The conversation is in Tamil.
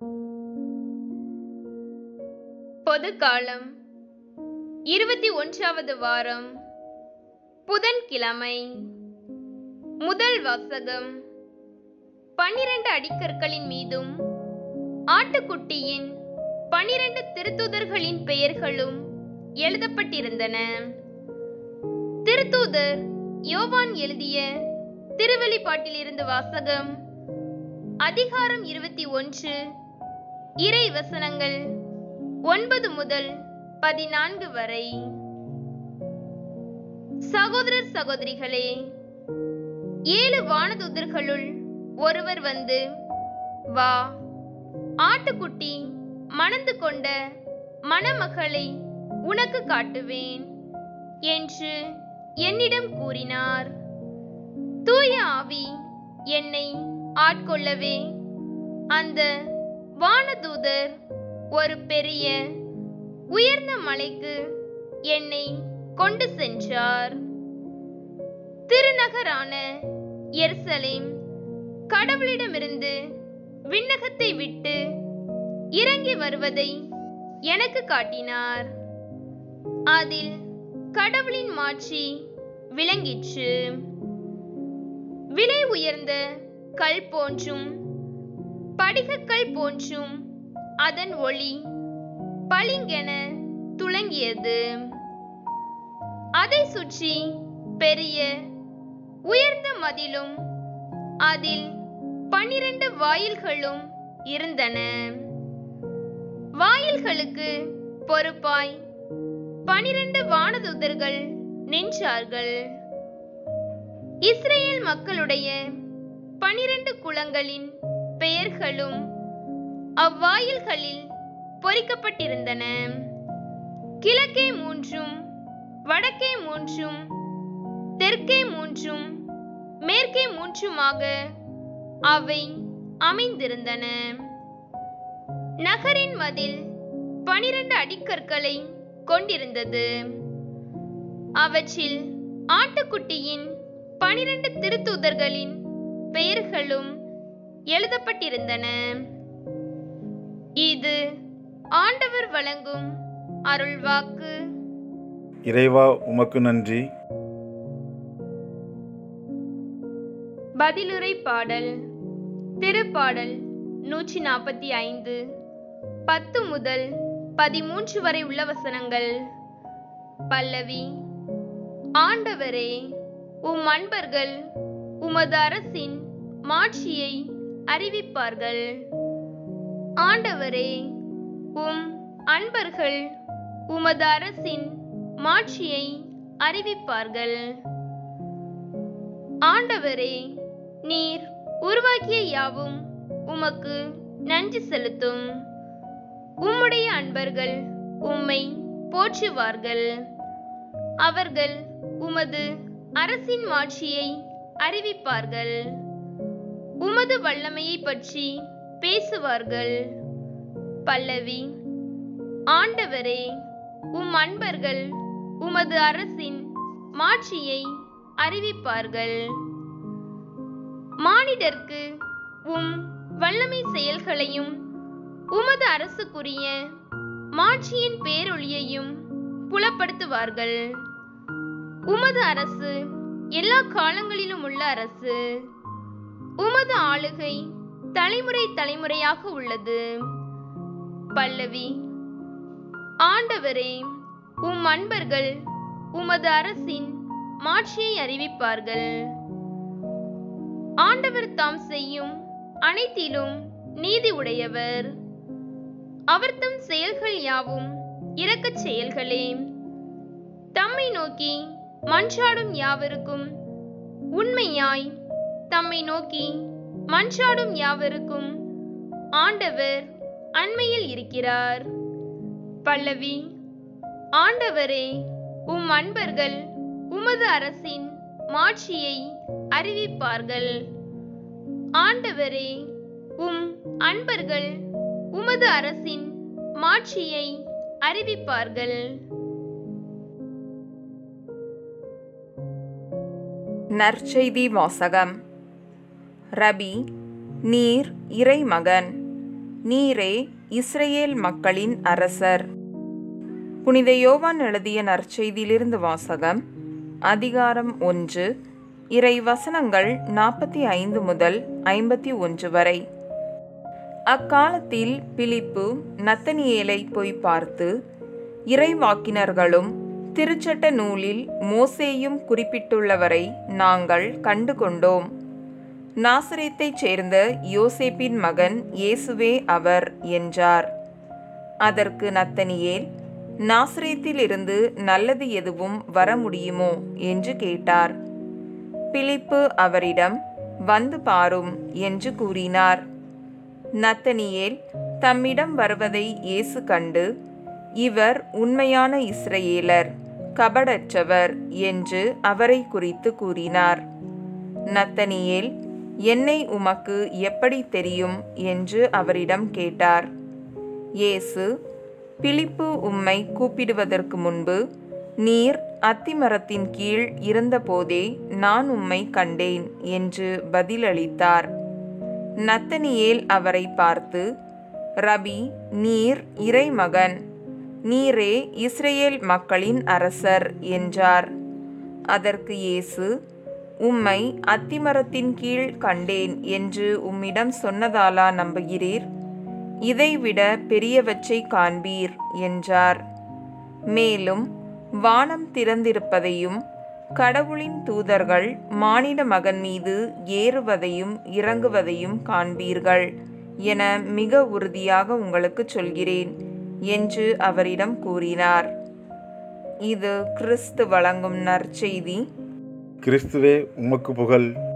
பொதுக்காலம் இருபத்தி ஒன்றாவது வாரம் புதன்கிழமை முதல் வாசகம் பன்னிரண்டு அடிக்கற்களின் மீதும் ஆட்டுக்குட்டியின் பனிரெண்டு திருத்தூதர்களின் பெயர்களும் எழுதப்பட்டிருந்தன திருத்தூதர் யோவான் எழுதிய திருவெளிப்பாட்டிலிருந்து வாசகம் அதிகாரம் இருபத்தி ஒன்று இறை வசனங்கள் ஒன்பது முதல் பதினான்கு வரை சகோதரர் சகோதரிகளே ஏழு வானதூதர்களுள் ஒருவர் வந்து வா ஆட்டுக்குட்டி மணந்து கொண்ட மணமகளை உனக்கு காட்டுவேன் என்று என்னிடம் கூறினார் தூய ஆவி என்னை ஆட்கொள்ளவே அந்த வானதூதர் ஒரு பெரிய உயர்ந்த மலைக்கு என்னை கொண்டு சென்றார் திருநகரான எருசலேம் கடவுளிடமிருந்து விண்ணகத்தை விட்டு இறங்கி வருவதை எனக்கு காட்டினார் அதில் கடவுளின் மாட்சி விளங்கிற்று விலை உயர்ந்த கல் போன்றும் படிகக்கல் போன்றும் அதன் ஒளி பளிங்கென துளங்கியது அதை சுற்றி பெரிய உயர்ந்த மதிலும் அதில் பன்னிரண்டு வாயில்களும் இருந்தன வாயில்களுக்கு பொறுப்பாய் பனிரெண்டு வானதூதர்கள் நின்றார்கள் இஸ்ரேல் மக்களுடைய பனிரெண்டு குலங்களின் பெயர்களும் அவ்வாயில்களில் பொறிக்கப்பட்டிருந்தன கிழக்கே மூன்றும் வடக்கே மூன்றும் தெற்கே மூன்றும் மேற்கே மூன்றுமாக அவை அமைந்திருந்தன நகரின் மதில் பனிரெண்டு அடிக்கற்களை கொண்டிருந்தது அவற்றில் ஆட்டுக்குட்டியின் பனிரெண்டு திருத்தூதர்களின் பெயர்களும் எழுதப்பட்டிருந்தன இது ஆண்டவர் வழங்கும் அருள்வாக்கு இறைவா உமக்கு நன்றி பதிலுரை பாடல் திருப்பாடல் நூற்றி நாற்பத்தி ஐந்து பத்து முதல் பதிமூன்று வரை உள்ள வசனங்கள் பல்லவி ஆண்டவரே உம் அன்பர்கள் உமது அரசின் மாட்சியை அறிவிப்பார்கள் ஆண்டவரே உம் அன்பர்கள் உமது அரசின் மாட்சியை அறிவிப்பார்கள் ஆண்டவரே நீர் உருவாக்கிய யாவும் உமக்கு நன்றி செலுத்தும் உம்முடைய அன்பர்கள் உம்மை போற்றுவார்கள் அவர்கள் உமது அரசின் மாட்சியை அறிவிப்பார்கள் உமது வல்லமையை பற்றி பேசுவார்கள் பல்லவி ஆண்டவரே உம் அன்பர்கள் உமது அரசின் மாட்சியை அறிவிப்பார்கள் மானிடர்க்கு உம் வல்லமை செயல்களையும் உமது அரசுக்குரிய மாட்சியின் பேரொளியையும் புலப்படுத்துவார்கள் உமது அரசு எல்லா காலங்களிலும் உள்ள அரசு உமது ஆளுகை தலைமுறை தலைமுறையாக உள்ளது பல்லவி ஆண்டவரே உம் அன்பர்கள் உமது அரசின் மாட்சியை அறிவிப்பார்கள் ஆண்டவர் தாம் செய்யும் அனைத்திலும் நீதி உடையவர் அவர் தம் செயல்கள் யாவும் இரக்கச் செயல்களே தம்மை நோக்கி மன்றாடும் யாவருக்கும் உண்மையாய் தம்மை நோக்கி மன்றாடும் யாவருக்கும் ஆண்டவர் அண்மையில் இருக்கிறார் பல்லவி ஆண்டவரே உம் அன்பர்கள் உமது அரசின் மாட்சியை அறிவிப்பார்கள் ஆண்டவரே உம் அன்பர்கள் உமது அரசின் மாட்சியை அறிவிப்பார்கள் நற்செய்தி வாசகம் ரபி நீர் இறைமகன் நீரே இஸ்ரேல் மக்களின் அரசர் புனித யோவான் எழுதிய நற்செய்தியிலிருந்து வாசகம் அதிகாரம் ஒன்று இறை வசனங்கள் நாற்பத்தி ஐந்து முதல் ஐம்பத்தி ஒன்று வரை அக்காலத்தில் பிலிப்பு நத்தனியேலை போய் பார்த்து இறைவாக்கினர்களும் திருச்சட்ட நூலில் மோசேயும் குறிப்பிட்டுள்ளவரை நாங்கள் கண்டு கொண்டோம் நாசரேத்தைச் சேர்ந்த யோசேப்பின் மகன் இயேசுவே அவர் என்றார் அதற்கு நத்தனியேல் நாசரேத்திலிருந்து நல்லது எதுவும் வர முடியுமோ என்று கேட்டார் பிலிப்பு அவரிடம் வந்து பாரும் என்று கூறினார் நத்தனியேல் தம்மிடம் வருவதை இயேசு கண்டு இவர் உண்மையான இஸ்ரவேலர் கபடற்றவர் என்று அவரை குறித்து கூறினார் நத்தனியேல் என்னை உமக்கு எப்படி தெரியும் என்று அவரிடம் கேட்டார் இயேசு பிலிப்பு உம்மை கூப்பிடுவதற்கு முன்பு நீர் அத்திமரத்தின் கீழ் இருந்தபோதே நான் உம்மை கண்டேன் என்று பதிலளித்தார் நத்தனியேல் அவரை பார்த்து ரபி நீர் இறைமகன் நீரே இஸ்ரேல் மக்களின் அரசர் என்றார் அதற்கு இயேசு உம்மை அத்திமரத்தின் கீழ் கண்டேன் என்று உம்மிடம் சொன்னதாலா நம்புகிறீர் இதைவிட பெரியவற்றை காண்பீர் என்றார் மேலும் வானம் திறந்திருப்பதையும் கடவுளின் தூதர்கள் மானிட மகன் மீது ஏறுவதையும் இறங்குவதையும் காண்பீர்கள் என மிக உறுதியாக உங்களுக்கு சொல்கிறேன் என்று அவரிடம் கூறினார் இது கிறிஸ்து வழங்கும் நற்செய்தி கிறிஸ்துவே உமக்கு புகழ்